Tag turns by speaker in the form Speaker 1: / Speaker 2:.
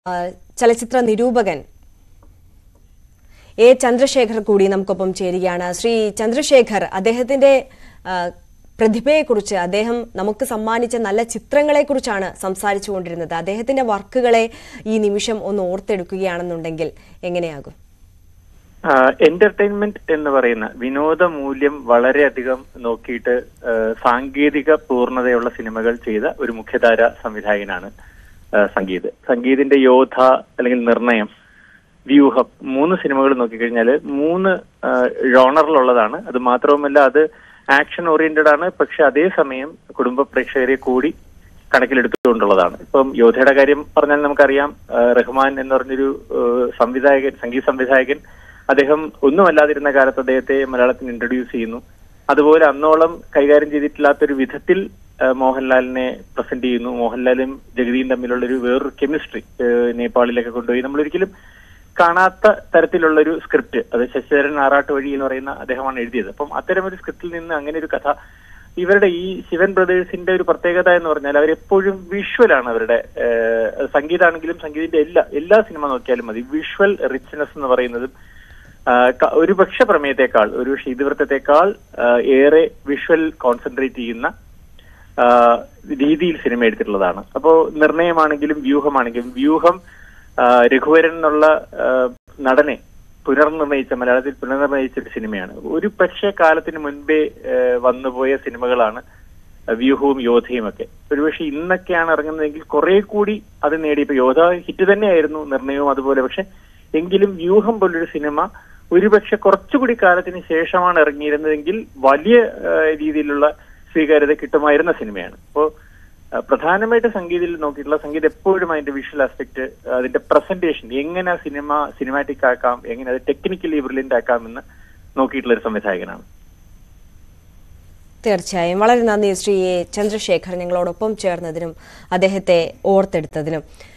Speaker 1: ആ, ചലച്ചിത്ര നിരൂപകൻ എ ചന്ദ്രശേഖർ കൂടി നമുക്കൊപ്പം ചേരുകയാണ് ശ്രീ ചന്ദ്രശേഖർ അദ്ദേഹത്തിന്റെ ആ, പ്രതിഭയെക്കുറിച്ച് അദ്ദേഹം നമുക്ക് സമ്മാനിച്ച നല്ല ചിത്രങ്ങളെക്കുറിച്ചാണ് സംസാരിച്ചുകൊണ്ടിരുന്നത് അദ്ദേഹത്തിന്റെ വർക്കുകളെ ഈ നിമിഷം ഒന്ന് ഓർത്തെടുക്കുകയാണെന്നുണ്ടെങ്കിൽ എങ്ങനെയാകും
Speaker 2: എന്റർടൈൻമെന്റ് എന്ന് പറയുന്ന വിനോദ മൂല്യം വളരെയധികം നോക്കിയിട്ട് ആ, സാങ്കേതിക പൂർണ്ണതയുള്ള സിനിമകൾ ചെയ്ത ഒരു മുഖ്യധാര സംവിധായകനാണ് ആ, സംഗീത് സംഗീതിന്റെ യോധ അല്ലെങ്കിൽ നിർണയം വ്യൂഹം മൂന്ന് സിനിമകൾ നോക്കിക്കഴിഞ്ഞാൽ മൂന്ന് ജോണറിലുള്ളതാണ് അത് മാത്രവുമല്ല അത് ആക്ഷൻ ഓറിയന്റഡ് ആണ് പക്ഷെ അതേസമയം കുടുംബ പ്രേക്ഷകരെ കൂടി കണക്കിലെടുത്തുകൊണ്ടുള്ളതാണ് ഇപ്പം യോധയുടെ കാര്യം പറഞ്ഞാൽ നമുക്കറിയാം ആ, റഹ്മാൻ എന്ന് പറഞ്ഞൊരു ആ, സംവിധായകൻ സംഗീത സംവിധായകൻ അദ്ദേഹം ഒന്നുമല്ലാതിരുന്ന കാലത്ത് അദ്ദേഹത്തെ മലയാളത്തിൽ ഇൻട്രൊഡ്യൂസ് ചെയ്യുന്നു അതുപോലെ അന്നോളം കൈകാര്യം ചെയ്തിട്ടില്ലാത്തൊരു വിധത്തിൽ ആ, മോഹൻലാലിനെ പ്രസന്റ് ചെയ്യുന്നു മോഹൻലാലും ജഗതിയും തമ്മിലുള്ള ഒരു വേറൊരു കെമിസ്ട്രി നേപ്പാളിലൊക്കെ കൊണ്ടുപോയി നമ്മളൊരിക്കലും കാണാത്ത തരത്തിലുള്ള ഒരു സ്ക്രിപ്റ്റ് അത് ശശിധരൻ ആറാട്ട് വഴി എന്ന് പറയുന്ന അദ്ദേഹമാണ് എഴുതിയത് അപ്പം അത്തരം ഒരു സ്ക്രിപ്റ്റിൽ നിന്ന് അങ്ങനെ ഒരു കഥ ഇവരുടെ ഈ ശിവൻ ബ്രദേഴ്സിന്റെ ഒരു പ്രത്യേകത എന്ന് പറഞ്ഞാൽ അവരെപ്പോഴും വിഷ്വലാണ് അവരുടെ ഏഹ്, സംഗീതാണെങ്കിലും സംഗീതത്തിന്റെ എല്ലാ എല്ലാ സിനിമ നോക്കിയാലും മതി വിഷ്വൽ റിച്ച്നെസ് എന്ന് പറയുന്നതും ആ, ക- ഒരു പക്ഷ പ്രമേയത്തെക്കാൾ ഒരു ശീതവൃത്തത്തെക്കാൾ ആ, ഏറെ വിഷ്വൽ കോൺസെൻട്രേറ്റ് ചെയ്യുന്ന ആ, രീതിയിൽ സിനിമ എടുത്തിട്ടുള്ളതാണ് അപ്പോ നിർണയമാണെങ്കിലും വ്യൂഹമാണെങ്കിലും വ്യൂഹം ആ, രഘുവരൻ എന്നുള്ള ആ, നടനെ പുനർനിർണയിച്ച മലയാളത്തിൽ പുനർനിർണയിച്ച ഒരു സിനിമയാണ് ഒരു പക്ഷേ കാലത്തിന് മുൻപേ ആ, വന്നുപോയ സിനിമകളാണ് വ്യൂഹവും യോധയും ഒക്കെ ഒരുപക്ഷെ ഇന്നൊക്കെയാണ് ഇറങ്ങുന്നതെങ്കിൽ കുറെ കൂടി അത് നേടി ഇപ്പൊ യോധ ഹിറ്റ് തന്നെയായിരുന്നു നിർണയവും അതുപോലെ പക്ഷെ എങ്കിലും വ്യൂഹം പോലൊരു സിനിമ ഒരുപക്ഷെ കുറച്ചുകൂടി കാലത്തിന് ശേഷമാണ് ഇറങ്ങിയിരുന്നതെങ്കിൽ വലിയ ആ, രീതിയിലുള്ള സ്വീകാര്യത കിട്ടുമായിരുന്ന സിനിമയാണ് അപ്പോ ആ, പ്രധാനമായിട്ട് സംഗീതത്തിൽ നോക്കിയിട്ടുള്ള സംഗീതം എപ്പോഴും അതിന്റെ വിഷ്വൽ ആസ്പെക്ട് അതിന്റെ പ്രസന്റേഷൻ എങ്ങനെ സിനിമ സിനിമാറ്റിക് ആക്കാം എങ്ങനെ അത് ടെക്നിക്കലി ബ്രില്യന്റ് ആക്കാം എന്ന് നോക്കിയിട്ടുള്ള ഒരു സംവിധായകനാണ്
Speaker 1: തീർച്ചയായും വളരെ നന്ദി ശ്രീ എ ചന്ദ്രശേഖർ ഞങ്ങളോടൊപ്പം ചേർന്നതിനും അദ്ദേഹത്തെ ഓർത്തെടുത്തതിനും